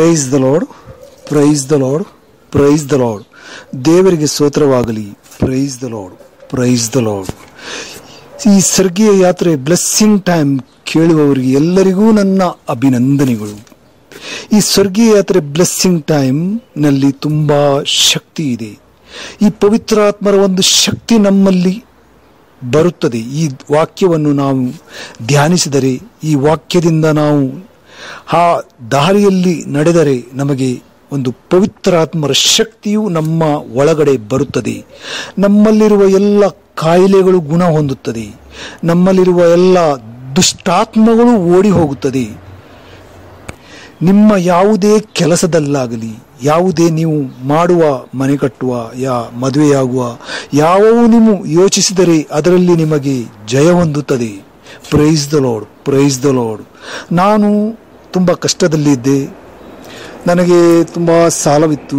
price the Lord praise the Lord praise the Lord ದೇವರಿಗೆ ಸ್ತೋತ್ರವಾಗಲಿ praise the Lord praise the Lord ಈ ಸ್ವರ್ಗೀಯ ಯಾತ್ರೆ ಬ್ಲೆಸ್ಸಿಂಗ್ ಟೈಮ್ ಕೇಳುವವರಿಗೆ ಎಲ್ಲರಿಗೂ ನನ್ನ ಅಭಿನಂದನೆಗಳು ಈ ಸ್ವರ್ಗೀಯ ಯಾತ್ರೆ ಬ್ಲೆಸ್ಸಿಂಗ್ ಟೈಮ್ ನಲ್ಲಿ ತುಂಬಾ ಶಕ್ತಿ ಇದೆ ಈ ಪವಿತ್ರಾತ್ಮರ ಒಂದು ಶಕ್ತಿ ನಮ್ಮಲ್ಲಿ ಬರುತ್ತದೆ ಈ ವಾಕ್ಯವನ್ನು ನಾವು ಧ್ಯಾನಿಸಿದರೆ ಈ ವಾಕ್ಯದಿಂದ ನಾವು ಆ ದಾರಿಯಲ್ಲಿ ನಡೆದರೆ ನಮಗೆ ಒಂದು ಪವಿತ್ರಾತ್ಮರ ಶಕ್ತಿಯು ನಮ್ಮ ಒಳಗಡೆ ಬರುತ್ತದೆ ನಮ್ಮಲ್ಲಿರುವ ಎಲ್ಲ ಕಾಯಿಲೆಗಳು ಗುಣ ಹೊಂದುತ್ತದೆ ನಮ್ಮಲ್ಲಿರುವ ಎಲ್ಲ ದುಷ್ಟಾತ್ಮಗಳು ಓಡಿ ಹೋಗುತ್ತದೆ ನಿಮ್ಮ ಯಾವುದೇ ಕೆಲಸದಲ್ಲಾಗಲಿ ಯಾವುದೇ ನೀವು ಮಾಡುವ ಮನೆ ಕಟ್ಟುವ ಯಾ ಮದುವೆಯಾಗುವ ಯಾವವು ನೀವು ಯೋಚಿಸಿದರೆ ಅದರಲ್ಲಿ ನಿಮಗೆ ಜಯ ಹೊಂದುತ್ತದೆ praise the Lord praise the Lord ನಾನು ತುಂಬ ಕಷ್ಟದಲ್ಲಿದ್ದೆ ನನಗೆ ತುಂಬ ಸಾಲವಿತ್ತು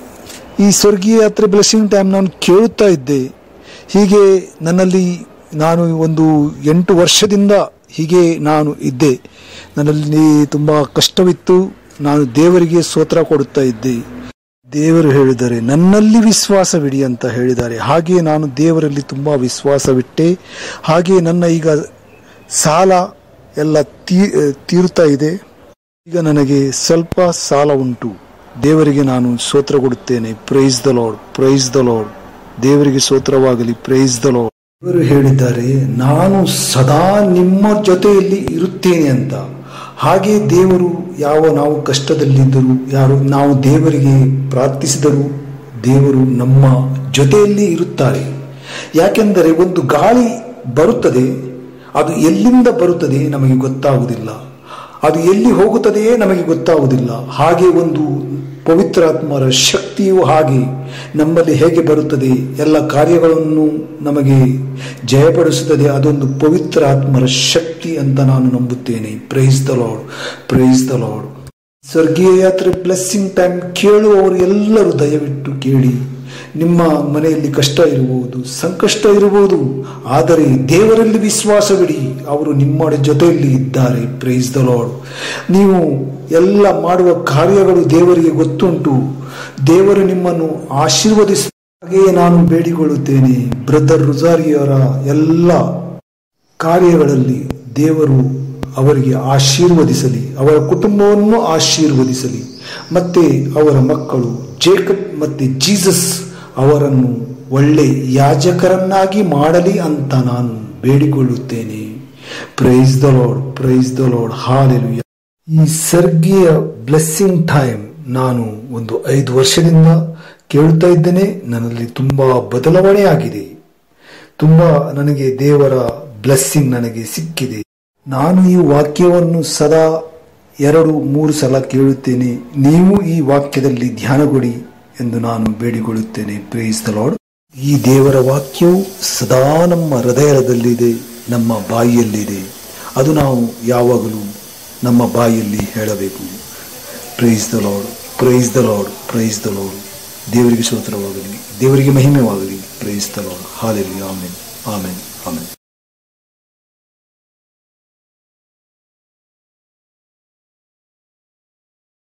ಈ ಸ್ವರ್ಗೀಯ ಯಾತ್ರೆ ಬ್ಲೆಸ್ಸಿಂಗ್ ಟೈಮ್ ನಾನು ಕೇಳುತ್ತಾ ಇದ್ದೆ ಹೀಗೆ ನನ್ನಲ್ಲಿ ನಾನು ಒಂದು ಎಂಟು ವರ್ಷದಿಂದ ಹೀಗೆ ನಾನು ಇದ್ದೆ ನನ್ನಲ್ಲಿ ತುಂಬ ಕಷ್ಟವಿತ್ತು ನಾನು ದೇವರಿಗೆ ಸ್ತೋತ್ರ ಕೊಡುತ್ತಾ ಇದ್ದೆ ದೇವರು ಹೇಳಿದರೆ ನನ್ನಲ್ಲಿ ವಿಶ್ವಾಸವಿಡಿ ಅಂತ ಹೇಳಿದ್ದಾರೆ ಹಾಗೆ ನಾನು ದೇವರಲ್ಲಿ ತುಂಬ ವಿಶ್ವಾಸವಿಟ್ಟೆ ಹಾಗೆ ನನ್ನ ಈಗ ಸಾಲ ಎಲ್ಲ ತೀ ತೀರುತ್ತಾ ಇದೆ ಈಗ ನನಗೆ ಸ್ವಲ್ಪ ಸಾಲ ಉಂಟು ದೇವರಿಗೆ ನಾನು ಸ್ತೋತ್ರ ಕೊಡುತ್ತೇನೆ praise the Lord praise the Lord ದೇವರಿಗೆ ಸ್ತೋತ್ರವಾಗಲಿ ಪ್ರೈಸ್ ದ ಲಾರ್ಡ್ ದೇವರು ಹೇಳಿದ್ದಾರೆ ನಾನು ಸದಾ ನಿಮ್ಮ ಜೊತೆಯಲ್ಲಿ ಇರುತ್ತೇನೆ ಅಂತ ಹಾಗೆ ದೇವರು ಯಾವ ನಾವು ಕಷ್ಟದಲ್ಲಿದ್ದರೂ ಯಾರು ನಾವು ದೇವರಿಗೆ ಪ್ರಾರ್ಥಿಸಿದರೂ ದೇವರು ನಮ್ಮ ಜೊತೆಯಲ್ಲಿ ಇರುತ್ತಾರೆ ಯಾಕೆಂದರೆ ಒಂದು ಗಾಳಿ ಬರುತ್ತದೆ ಅದು ಎಲ್ಲಿಂದ ಬರುತ್ತದೆ ನಮಗೆ ಗೊತ್ತಾಗುವುದಿಲ್ಲ ಅದು ಎಲ್ಲಿ ಹೋಗುತ್ತದೆಯೇ ನಮಗೆ ಗೊತ್ತಾಗುವುದಿಲ್ಲ ಹಾಗೆ ಒಂದು ಪವಿತ್ರಾತ್ಮರ ಶಕ್ತಿಯು ಹಾಗೆ ನಮ್ಮಲ್ಲಿ ಹೇಗೆ ಬರುತ್ತದೆ ಎಲ್ಲ ಕಾರ್ಯಗಳನ್ನು ನಮಗೆ ಜಯಪಡಿಸುತ್ತದೆ ಅದೊಂದು ಪವಿತ್ರ ಆತ್ಮರ ಶಕ್ತಿ ಅಂತ ನಾನು ನಂಬುತ್ತೇನೆ praise the Lord praise the Lord ಸ್ವರ್ಗೀಯ ಯಾತ್ರೆ ಬ್ಲೆಸ್ಸಿಂಗ್ ಟೈಮ್ ಕೇಳುವವರು ಎಲ್ಲರೂ ದಯವಿಟ್ಟು ಕೇಳಿ ನಿಮ್ಮ ಮನೆಯಲ್ಲಿ ಕಷ್ಟ ಇರಬಹುದು ಸಂಕಷ್ಟ ಇರಬಹುದು ಆದರೆ ದೇವರಲ್ಲಿ ವಿಶ್ವಾಸವಿಡಿ ಅವರು ನಿಮ್ಮ ಜೊತೆಯಲ್ಲಿ ಇದ್ದಾರೆ ಪ್ರೈಸ್ ದ ಲಾರ್ಡ್ ನೀವು ಎಲ್ಲ ಮಾಡುವ ಕಾರ್ಯಗಳು ದೇವರಿಗೆ ಗೊತ್ತುಂಟು ದೇವರು ನಿಮ್ಮನ್ನು ಆಶೀರ್ವದಿಸ ಹಾಗೆಯೇ ನಾನು ಬೇಡಿಕೊಳ್ಳುತ್ತೇನೆ ಬ್ರದರ್ ರುಜಾರಿಯವರ ಎಲ್ಲ ಕಾರ್ಯಗಳಲ್ಲಿ ದೇವರು ಅವರಿಗೆ ಆಶೀರ್ವದಿಸಲಿ ಅವರ ಕುಟುಂಬವನ್ನು ಆಶೀರ್ವದಿಸಲಿ ಮತ್ತೆ ಅವರ ಮಕ್ಕಳು ಜೇಕಬ್ ಮತ್ತೆ ಜೀಸಸ್ ಅವರನ್ನು ಒಳ್ಳೆ ಯಾಜಕರನ್ನಾಗಿ ಮಾಡಲಿ ಅಂತ ನಾನು ಬೇಡಿಕೊಳ್ಳುತ್ತೇನೆ praise the Lord praise the Lord ಹಾಲೆಲು ಈ ಸರ್ಗೀಯ ಬ್ಲೆಸ್ಸಿಂಗ್ ಟೈಮ್ ನಾನು ಒಂದು ಐದು ವರ್ಷದಿಂದ ಕೇಳುತ್ತಾ ಇದ್ದೇನೆ ನನ್ನಲ್ಲಿ ತುಂಬಾ ಬದಲಾವಣೆ ಆಗಿದೆ ತುಂಬಾ ನನಗೆ ದೇವರ ಬ್ಲೆಸ್ಸಿಂಗ್ ನನಗೆ ಸಿಕ್ಕಿದೆ ನಾನು ಈ ವಾಕ್ಯವನ್ನು ಸದಾ ಎರಡು ಮೂರು ಸಲ ಕೇಳುತ್ತೇನೆ ನೀವು ಈ ವಾಕ್ಯದಲ್ಲಿ ಧ್ಯಾನಗೊಡಿ ಎಂದು ನಾನು ಬೇಡಿಕೊಳ್ಳುತ್ತೇನೆ ಪ್ರೇಸ್ ದ ಲಾರ್ಡ್ ಈ ದೇವರ ವಾಕ್ಯವು ಸದಾ ನಮ್ಮ ಹೃದಯದಲ್ಲಿದೆ ನಮ್ಮ ಬಾಯಿಯಲ್ಲಿದೆ ಅದು ನಾವು ಯಾವಾಗಲೂ ನಮ್ಮ ಬಾಯಿಯಲ್ಲಿ ಹೇಳಬೇಕು praise the Lord praise the Lord praise the Lord ದೇವರಿಗೆ ಸ್ತೋತ್ರವಾಗಲಿ ದೇವರಿಗೆ ಮಹಿಮೆವಾಗಲಿ ಪ್ರೈಸ್ ದ ಲಾರ್ಡ್ ಹಾಲೆಲಿ ಆಮೆನ್ ಆಮೆನ್ ಆಮೆನ್